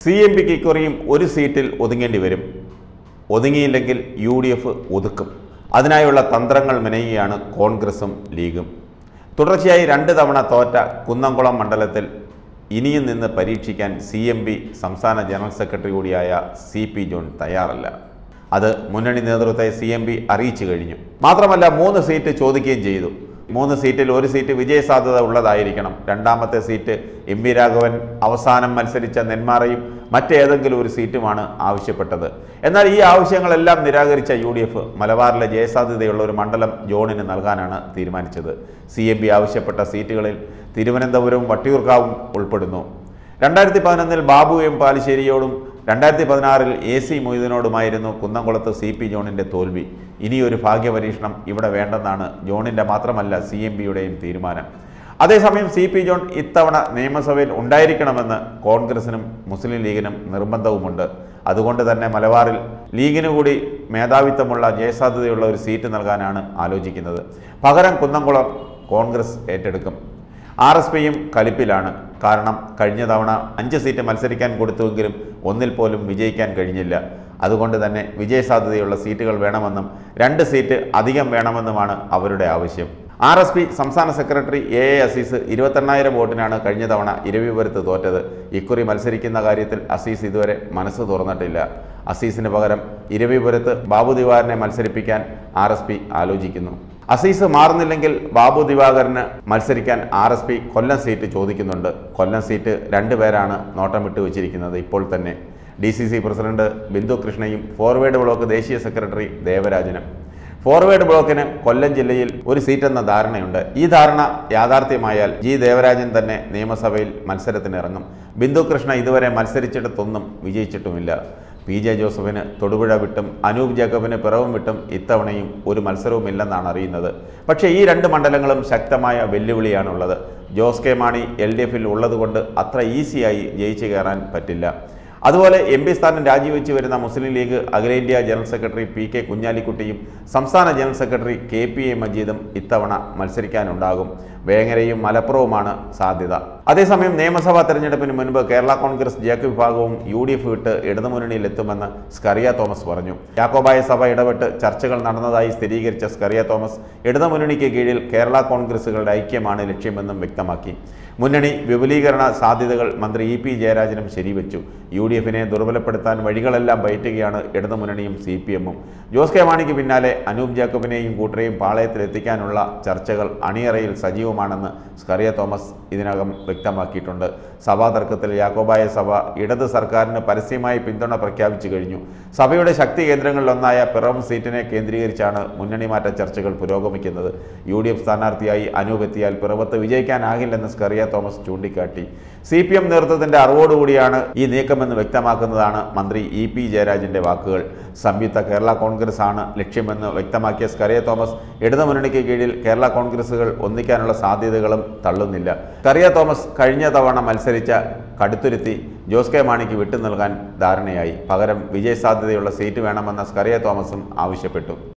C M പിക്ക് ഇക്കുറിയും ഒരു സീറ്റിൽ ഒതുങ്ങേണ്ടി വരും ഒതുങ്ങിയില്ലെങ്കിൽ യു ഡി എഫ് ഒതുക്കും അതിനായുള്ള തന്ത്രങ്ങൾ മെനയുകയാണ് കോൺഗ്രസും ലീഗും തുടർച്ചയായി രണ്ട് തവണ തോറ്റ കുന്നംകുളം മണ്ഡലത്തിൽ ഇനിയും നിന്ന് പരീക്ഷിക്കാൻ സി എം പി സംസ്ഥാന ജനറൽ സെക്രട്ടറി കൂടിയായ സി പി ജോൺ തയ്യാറല്ല അത് മുന്നണി നേതൃത്വത്തെ സി എം പി അറിയിച്ചു കഴിഞ്ഞു മാത്രമല്ല മൂന്ന് സീറ്റ് ചോദിക്കുകയും ചെയ്തു മൂന്ന് സീറ്റിൽ ഒരു സീറ്റ് വിജയസാധ്യത ഉള്ളതായിരിക്കണം രണ്ടാമത്തെ സീറ്റ് എം വി രാഘവൻ അവസാനം മത്സരിച്ച നെന്മാറയും മറ്റേതെങ്കിലും ഒരു സീറ്റുമാണ് ആവശ്യപ്പെട്ടത് എന്നാൽ ഈ ആവശ്യങ്ങളെല്ലാം നിരാകരിച്ച യു ഡി എഫ് മലബാറിലെ ജയസാധ്യതയുള്ള ഒരു മണ്ഡലം ജോണിന് നൽകാനാണ് തീരുമാനിച്ചത് സി എം പി ആവശ്യപ്പെട്ട സീറ്റുകളിൽ തിരുവനന്തപുരവും വട്ടിയൂർക്കാവും ഉൾപ്പെടുന്നു രണ്ടായിരത്തി പതിനൊന്നിൽ ബാബു എം പാലിശ്ശേരിയോടും രണ്ടായിരത്തി പതിനാറിൽ എ സി മൊയ്തീനോടുമായിരുന്നു കുന്നംകുളത്ത് സി പി ജോണിൻ്റെ തോൽവി ഇനിയൊരു ഭാഗ്യപരീക്ഷണം ഇവിടെ വേണ്ടെന്നാണ് ജോണിൻ്റെ മാത്രമല്ല സി എം പിയുടെയും തീരുമാനം അതേസമയം സി പി ജോൺ ഇത്തവണ നിയമസഭയിൽ ഉണ്ടായിരിക്കണമെന്ന് കോൺഗ്രസിനും മുസ്ലിം ലീഗിനും നിർബന്ധവുമുണ്ട് അതുകൊണ്ട് തന്നെ മലബാറിൽ ലീഗിനു കൂടി മേധാവിത്വമുള്ള ജയസാധ്യതയുള്ള ഒരു സീറ്റ് നൽകാനാണ് ആലോചിക്കുന്നത് പകരം കുന്നംകുളം കോൺഗ്രസ് ഏറ്റെടുക്കും ആർ എസ് പിയും കലിപ്പിലാണ് കാരണം കഴിഞ്ഞ തവണ അഞ്ച് സീറ്റ് മത്സരിക്കാൻ കൊടുത്തുവെങ്കിലും ഒന്നിൽ പോലും വിജയിക്കാൻ കഴിഞ്ഞില്ല അതുകൊണ്ട് തന്നെ വിജയസാധ്യതയുള്ള സീറ്റുകൾ വേണമെന്നും രണ്ട് സീറ്റ് അധികം വേണമെന്നുമാണ് അവരുടെ ആവശ്യം ആർ എസ് പി സംസ്ഥാന സെക്രട്ടറി എ എ അസീസ് ഇരുപത്തെണ്ണായിരം വോട്ടിനാണ് കഴിഞ്ഞ തവണ ഇരവിപുരത്ത് തോറ്റത് ഇക്കുറി മത്സരിക്കുന്ന കാര്യത്തിൽ അസീസ് ഇതുവരെ മനസ്സ് തുറന്നിട്ടില്ല അസീസിന് പകരം ഇരവിപുരത്ത് ബാബു ദിവാറിനെ മത്സരിപ്പിക്കാൻ ആർ എസ് പി ആലോചിക്കുന്നു അസീസ് മാറുന്നില്ലെങ്കിൽ ബാബു ദിവാകരന് മത്സരിക്കാൻ R S P Kollam seat ചോദിക്കുന്നുണ്ട് കൊല്ലം സീറ്റ് രണ്ടുപേരാണ് നോട്ടമിട്ട് വെച്ചിരിക്കുന്നത് ഇപ്പോൾ തന്നെ D C C president Bindu കൃഷ്ണയും ഫോർവേഡ് ബ്ലോക്ക് ദേശീയ സെക്രട്ടറി ദേവരാജനും ഫോർവേഡ് ബ്ലോക്കിന് കൊല്ലം ജില്ലയിൽ ഒരു സീറ്റെന്ന ധാരണയുണ്ട് ഈ ധാരണ യാഥാർത്ഥ്യമായാൽ ജി ദേവരാജൻ തന്നെ നിയമസഭയിൽ മത്സരത്തിന് ഇറങ്ങും ബിന്ദു കൃഷ്ണ ഇതുവരെ മത്സരിച്ചിടത്തൊന്നും വിജയിച്ചിട്ടുമില്ല പി ജെ ജോസഫിന് തൊടുപുഴ വിട്ടും അനൂപ് ജേക്കബിന് പിറവും വിട്ടും ഇത്തവണയും ഒരു മത്സരവും ഇല്ലെന്നാണ് അറിയുന്നത് പക്ഷേ ഈ രണ്ട് മണ്ഡലങ്ങളും ശക്തമായ വെല്ലുവിളിയാണുള്ളത് Jose K Mani L D എഫിൽ ഉള്ളതുകൊണ്ട് അത്ര ഈസിയായി ജയിച്ചു കയറാൻ പറ്റില്ല അതുപോലെ എം പി സ്ഥാനം രാജിവെച്ച് വരുന്ന മുസ്ലിം ലീഗ് അഖിലേന്ത്യാ ജനറൽ സെക്രട്ടറി പി കെ കുഞ്ഞാലിക്കുട്ടിയും സംസ്ഥാന general secretary K P A മജീദും ഇത്തവണ മത്സരിക്കാനുണ്ടാകും വേങ്ങരയും മലപ്പുറവുമാണ് സാധ്യത അതേസമയം നിയമസഭാ തെരഞ്ഞെടുപ്പിന് മുൻപ് കേരള കോൺഗ്രസ് ജേക്ക് വിഭാഗവും യു ഡി എഫ് വിട്ട് ഇടതുമുന്നണിയിൽ എത്തുമെന്ന് സ്കറിയ തോമസ് പറഞ്ഞു യാക്കോബായ സഭ ഇടപെട്ട് ചർച്ചകൾ നടന്നതായി സ്ഥിരീകരിച്ച സ്കറിയ തോമസ് ഇടതുമുന്നണിക്ക് കീഴിൽ കേരള കോൺഗ്രസുകളുടെ ഐക്യമാണ് ലക്ഷ്യമെന്നും വ്യക്തമാക്കി മുന്നണി വിപുലീകരണ സാധ്യതകൾ മന്ത്രി ഇ പി ജയരാജനും ശരിവെച്ചു യു ഡി എഫിനെ ദുർബലപ്പെടുത്താൻ വഴികളെല്ലാം പയറ്റുകയാണ് ഇടതുമുന്നണിയും സി പി എമ്മും ജോസ് കെ മാണിക്ക് പിന്നാലെ അനൂപ് ജാക്കബിനെയും കൂട്ടരെയും പാളയത്തിലെത്തിക്കാനുള്ള ചർച്ചകൾ അണിയറയിൽ സജീവമാണെന്ന് സ്കറിയ തോമസ് ഇതിനകം വ്യക്തമാക്കിയിട്ടുണ്ട് സഭാ തർക്കത്തിൽ യാക്കോബായ സഭ ഇടത് സർക്കാരിന് പരസ്യമായി പിന്തുണ പ്രഖ്യാപിച്ചു കഴിഞ്ഞു സഭയുടെ ശക്തി കേന്ദ്രങ്ങളിലൊന്നായ പിറവം സീറ്റിനെ കേന്ദ്രീകരിച്ചാണ് മുന്നണി മാറ്റ ചർച്ചകൾ പുരോഗമിക്കുന്നത് യു ഡി എഫ് സ്ഥാനാർത്ഥിയായി അനൂപ് എത്തിയാൽ പിറവത്ത് വിജയിക്കാനാകില്ലെന്ന് സ്കറിയ തോമസ് ചൂണ്ടിക്കാട്ടി സി പി എം നേതൃത്വത്തിന്റെ അറിവോടുകൂടിയാണ് ഈ നീക്കമെന്ന് വ്യക്തമാക്കുന്നതാണ് മന്ത്രി ഇ പി ജയരാജന്റെ വാക്കുകൾ സംയുക്ത കേരള കോൺഗ്രസ് ആണ് ലക്ഷ്യമെന്ന് വ്യക്തമാക്കിയ സ്കറിയ തോമസ് ഇടതുമുന്നണിക്ക് കീഴിൽ കേരള കോൺഗ്രസുകൾ ഒന്നിക്കാനുള്ള സാധ്യതകളും തള്ളുന്നില്ല സ്കറിയ തോമസ് കഴിഞ്ഞ തവണ മത്സരിച്ച കടുത്തുരുത്തി ജോസ് കെ മാണിക്ക് വിട്ടു നൽകാൻ ധാരണയായി പകരം വിജയസാധ്യതയുള്ള സീറ്റ് വേണമെന്ന സ്കറിയ തോമസും ആവശ്യപ്പെട്ടു